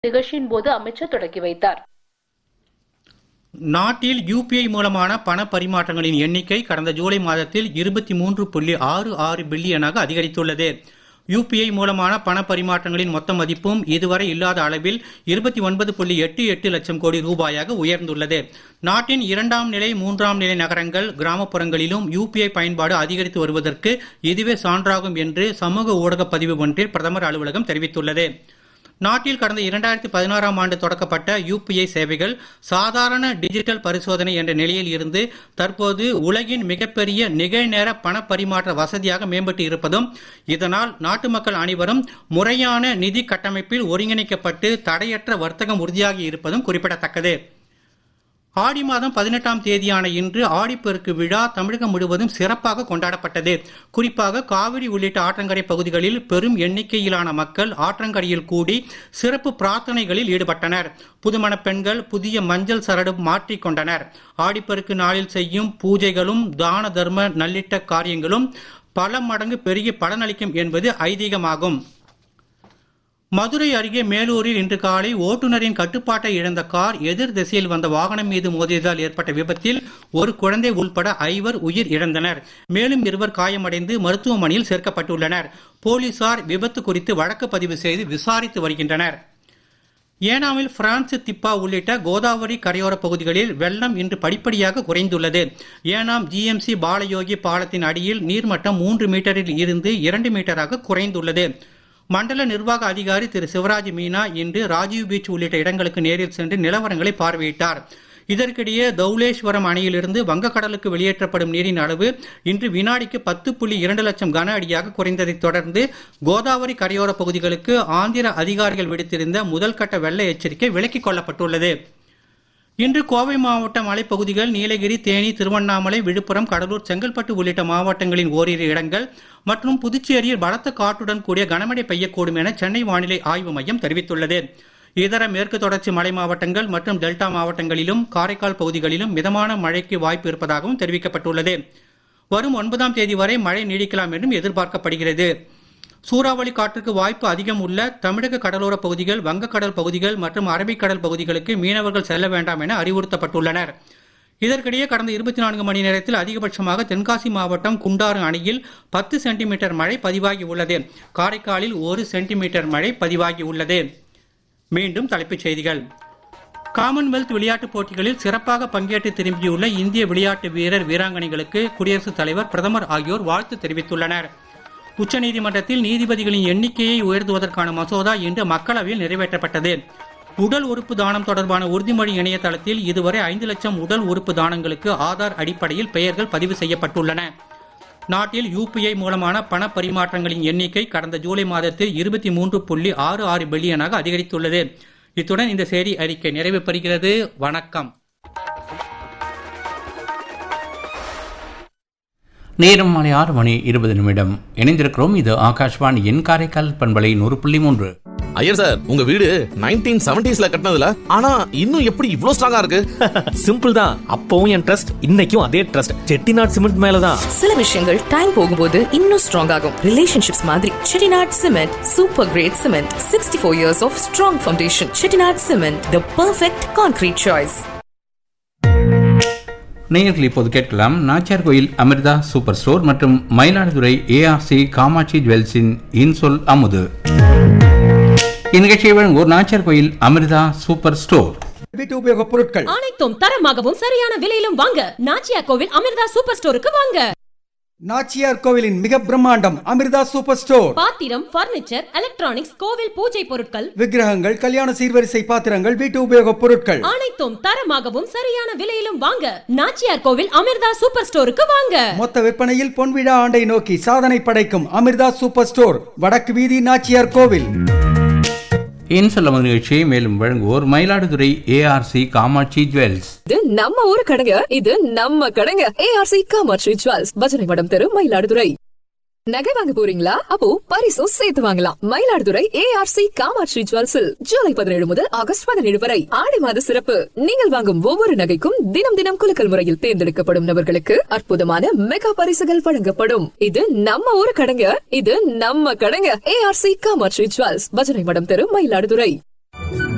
நிகழ்ச்சியின் போது அமைச்சர் தொடங்கி வைத்தார் நாட்டில் யூபிஐ மூலமான பண பரிமாற்றங்களின் எண்ணிக்கை கடந்த ஜூலை மாதத்தில் இருபத்தி மூன்று புள்ளி ஆறு ஆறு பில்லியனாக அதிகரித்துள்ளது யூபிஐ மூலமான பண பரிமாற்றங்களின் மொத்த மதிப்பும் இதுவரை இல்லாத அளவில் இருபத்தி ஒன்பது புள்ளி எட்டு எட்டு லட்சம் கோடி ரூபாயாக உயர்ந்துள்ளது நாட்டின் இரண்டாம் நிலை மூன்றாம் நிலை நகரங்கள் கிராமப்புறங்களிலும் யூபிஐ பயன்பாடு அதிகரித்து வருவதற்கு இதுவே சான்றாகும் என்று சமூக ஊடக பதிவு ஒன்றில் பிரதமர் அலுவலகம் தெரிவித்துள்ளது நாட்டில் கடந்த இரண்டாயிரத்தி பதினாறாம் ஆண்டு தொடக்கப்பட்ட யூபிஐ சேவைகள் சாதாரண டிஜிட்டல் பரிசோதனை என்ற நிலையில் இருந்து தற்போது உலகின் மிகப்பெரிய நிகழ்நேர பண பரிமாற்ற வசதியாக மேம்பட்டு இருப்பதும் இதனால் நாட்டு மக்கள் அனைவரும் முறையான நிதி கட்டமைப்பில் ஒருங்கிணைக்கப்பட்டு தடையற்ற வர்த்தகம் உறுதியாகி இருப்பதும் குறிப்பிடத்தக்கது ஆடி மாதம் பதினெட்டாம் தேதியான இன்று ஆடிப்பெருக்கு விழா தமிழகம் முழுவதும் சிறப்பாக கொண்டாடப்பட்டது குறிப்பாக காவிரி உள்ளிட்ட ஆற்றங்கரை பகுதிகளில் பெரும் எண்ணிக்கையிலான மக்கள் ஆற்றங்கரையில் கூடி சிறப்பு பிரார்த்தனைகளில் ஈடுபட்டனர் புதுமண பெண்கள் புதிய மஞ்சள் சரடு மாற்றிக் கொண்டனர் ஆடிப்பெருக்கு நாளில் செய்யும் பூஜைகளும் தான தர்ம நல்லிட்ட காரியங்களும் பல மடங்கு பெருகி பலனளிக்கும் என்பது ஐதீகமாகும் மதுரை அருகே மேலூரில் இன்று காலை ஓட்டுநரின் கட்டுப்பாட்டை இழந்த கார் எதிர் திசையில் வந்த வாகனம் மீது மோதியதால் ஏற்பட்ட விபத்தில் ஒரு குழந்தை உள்பட ஐவர் உயிர் இழந்தனர் மேலும் இருவர் காயமடைந்து மருத்துவமனையில் சேர்க்கப்பட்டுள்ளனர் போலீசார் விபத்து குறித்து வழக்கு பதிவு செய்து விசாரித்து வருகின்றனர் ஏனாமில் பிரான்ஸ் திப்பா உள்ளிட்ட கோதாவரி கரையோர பகுதிகளில் வெள்ளம் இன்று படிப்படியாக குறைந்துள்ளது ஏனாம் ஜிஎம்சி பாலயோகி பாலத்தின் அடியில் நீர்மட்டம் மூன்று மீட்டரில் இருந்து இரண்டு மீட்டராக குறைந்துள்ளது மண்டல நிர்வாக அதிகாரி திரு சிவராஜ் மீனா இன்று ராஜீவ் பீச் உள்ளிட்ட இடங்களுக்கு நேரில் சென்று நிலவரங்களை பார்வையிட்டார் இதற்கிடையே தௌலேஸ்வரம் அணையிலிருந்து வங்கக்கடலுக்கு வெளியேற்றப்படும் நீரின் அளவு இன்று வினாடிக்கு பத்து புள்ளி இரண்டு லட்சம் கன அடியாக குறைந்ததைத் தொடர்ந்து கோதாவரி கரையோர பகுதிகளுக்கு ஆந்திர அதிகாரிகள் விடுத்திருந்த முதல் கட்ட வெள்ள எச்சரிக்கை விலக்கிக் கொள்ளப்பட்டுள்ளது இன்று கோவை மாவட்ட மலைப்பகுதிகள் நீலகிரி தேனி திருவண்ணாமலை விழுப்புரம் கடலூர் செங்கல்பட்டு உள்ளிட்ட மாவட்டங்களின் ஓரிரு இடங்கள் மற்றும் புதுச்சேரியில் பலத்த காற்றுடன் கூடிய கனமழை பெய்யக்கூடும் என சென்னை வானிலை ஆய்வு மையம் தெரிவித்துள்ளது இதர மேற்கு தொடர்ச்சி மலை மாவட்டங்கள் மற்றும் டெல்டா மாவட்டங்களிலும் காரைக்கால் பகுதிகளிலும் மிதமான மழைக்கு வாய்ப்பு இருப்பதாகவும் தெரிவிக்கப்பட்டுள்ளது வரும் ஒன்பதாம் தேதி வரை மழை நீடிக்கலாம் என்றும் எதிர்பார்க்கப்படுகிறது சூறாவளி காற்றுக்கு வாய்ப்பு அதிகம் உள்ள தமிழக கடலோர பகுதிகள் வங்கக்கடல் பகுதிகள் மற்றும் அரபிக்கடல் பகுதிகளுக்கு மீனவர்கள் செல்ல வேண்டாம் என அறிவுறுத்தப்பட்டுள்ளனர் இதற்கிடையே கடந்த இருபத்தி நான்கு மணி நேரத்தில் அதிகபட்சமாக தென்காசி மாவட்டம் குண்டாறு அணையில் பத்து சென்டிமீட்டர் மழை பதிவாகி உள்ளது காரைக்காலில் ஒரு சென்டிமீட்டர் மழை பதிவாகி உள்ளது மீண்டும் தலைப்புச் செய்திகள் காமன்வெல்த் விளையாட்டுப் போட்டிகளில் சிறப்பாக பங்கேற்று திரும்பியுள்ள இந்திய விளையாட்டு வீரர் வீராங்கனைகளுக்கு குடியரசுத் தலைவர் பிரதமர் ஆகியோர் வாழ்த்து தெரிவித்துள்ளனர் உச்சநீதிமன்றத்தில் நீதிபதிகளின் எண்ணிக்கையை உயர்த்துவதற்கான மசோதா இன்று மக்களவையில் நிறைவேற்றப்பட்டது உடல் உறுப்பு தானம் தொடர்பான உறுதிமொழி இணையதளத்தில் இதுவரை ஐந்து லட்சம் உடல் உறுப்பு தானங்களுக்கு ஆதார் அடிப்படையில் பெயர்கள் பதிவு செய்யப்பட்டுள்ளன நாட்டில் யூபிஐ மூலமான பண பரிமாற்றங்களின் எண்ணிக்கை கடந்த ஜூலை மாதத்தில் இருபத்தி மூன்று புள்ளி ஆறு ஆறு பில்லியனாக அதிகரித்துள்ளது இத்துடன் இந்த செய்தி அறிக்கை நிறைவு பெறுகிறது வணக்கம் நேரம் மாலை ஆறு மணி இருபது நிமிடம் இணைந்திருக்கிறோம் இது ஆகாஷ்வாணியின் காரைக்கால் பண்பலை நூறு புள்ளி மூன்று ஐயர் சார் உங்க வீடு நைன்டீன் செவன்டிஸ்ல கட்டினதுல ஆனா இன்னும் எப்படி இவ்ளோ ஸ்ட்ராங்கா இருக்கு சிம்பிள் தான் அப்பவும் என் ட்ரஸ்ட் இன்னைக்கும் அதே ட்ரஸ்ட் செட்டிநாட் சிமெண்ட் மேலதான் சில விஷயங்கள் டைம் போகும்போது இன்னும் ஸ்ட்ராங் ஆகும் ரிலேஷன்ஷிப்ஸ் மாதிரி Chettinad cement super great cement sixty four years of strong foundation Chettinad cement the perfect concrete choice நேயர்கள் இப்போது கேட்கலாம் நாச்சியார் கோயில் அமிர்தா சூப்பர் ஸ்டோர் மற்றும் மயிலாடுதுறை ஏஆர்சி காமாட்சி ஜுவல்ஸின் இன்சொல் அமுது இந்நிகழ்ச்சியை வழங்குவோர் நாச்சியார் கோயில் அமிர்தா சூப்பர் ஸ்டோர் வீட்டு உபயோக பொருட்கள் அனைத்தும் தரமாகவும் சரியான விலையிலும் வாங்க நாச்சியா கோவில் அமிர்தா சூப்பர் ஸ்டோருக்கு வாங்க நாச்சியார் கோவிலின் மிக பிரம்மாண்டம் அமிர்தா சூப்பர் ஸ்டோர் பாத்திரம் பர்னிச்சர் எலக்ட்ரானிக்ஸ் கோவில் பூஜை பொருட்கள் விக்கிரகங்கள் கல்யாண சீர்வரிசை பாத்திரங்கள் வீட்டு உபயோக பொருட்கள் அனைத்தும் தரமாகவும் சரியான விலையிலும் வாங்க நாச்சியார் கோவில் அமிர்தா சூப்பர் ஸ்டோருக்கு வாங்க மொத்த விற்பனையில் பொன்விழா ஆண்டை நோக்கி சாதனை படைக்கும் அமிர்தா சூப்பர் ஸ்டோர் வடக்கு வீதி நாச்சியார் கோவில் இன்சொல் அமுது நிகழ்ச்சியை மேலும் வழங்குவோர் மயிலாடுதுறை ஏஆர்சி காமாட்சி ஜுவல்ஸ் இது நம்ம ஊரு கடைங்க இது நம்ம கடைங்க ஏஆர்சி காமாட்சி ஜுவல்ஸ் பஜனை மடம் தெரு மயிலாடுதுறை நகை வாங்க போறீங்களா அப்போ பரிசும் சேர்த்து வாங்கலாம் மயிலாடுதுறை ஏஆர்சி காமாட்சி ஜுவல்ஸில் ஜூலை பதினேழு முதல் ஆகஸ்ட் பதினேழு வரை ஆடி மாத சிறப்பு நீங்கள் வாங்கும் ஒவ்வொரு நகைக்கும் தினம் தினம் குலுக்கல் முறையில் தேர்ந்தெடுக்கப்படும் நபர்களுக்கு அற்புதமான மெகா பரிசுகள் வழங்கப்படும் இது நம்ம ஊரு கடைங்க இது நம்ம கடைங்க ஏஆர்சி காமாட்சி ஜுவல்ஸ் பஜனை மடம் தெரு மயிலாடுதுறை